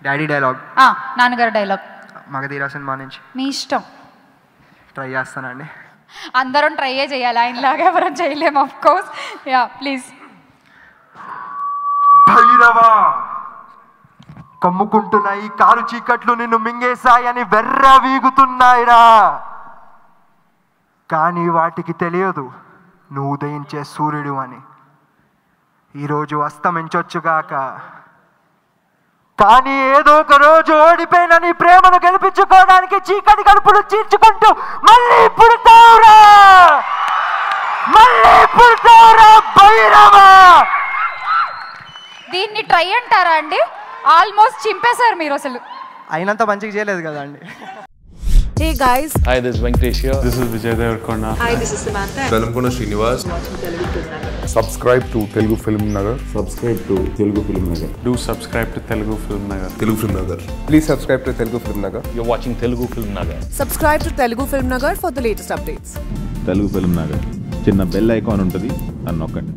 Daddy dialogue ఆ, నాన్నగారు dialogue మగధీరా cinema నుంచి మీ ఇష్టం ట్రై చేస్తానండి అందరం ట్రైయే చేయాలి ఆయనలాగా ఎవరం చేయలేము ఆఫ్ కోర్స్ యా ప్లీజ్ భైరవా కమ్ముకుంటున్న ఈ కారు చీకట్లు నిన్ను మింగేశాయని వెర్ర వీగుతున్నాయిరా కానీ వాటికి తెలియదు నువ్వు ఉదయించే సూర్యుడు అని ఈరోజు అస్తమించొచ్చుగాక కానీ ఏదో ఒక రోజు ఓడిపోయిన నీ ప్రేమను గెలిపించుకోవడానికి చీకటి గడుపులు చీల్చుకుంటూ మళ్ళీ పుడతావురా మళ్ళీ పుడతావురా భైరవా దీన్ని ట్రై అంటారా అండి ఆల్మోస్ట్ చింపేశారు మీరు అసలు అయినంత మంచిగా చేయలేదు కదా అండి Hey guys, Hi, this is Venkatesh here. This is Vijay Devarkonda. Velankonda Srinivas subscribe to Telugu Film Nagar. Do subscribe to Telugu Film Nagar. Telugu film Nagar Please subscribe to Telugu Film Nagar. You're watching Telugu Film Nagar. subscribe to Telugu Film Nagar for the latest updates. Telugu film Nagar చిన్న bell icon ఉంటుంది అని నొక్కండి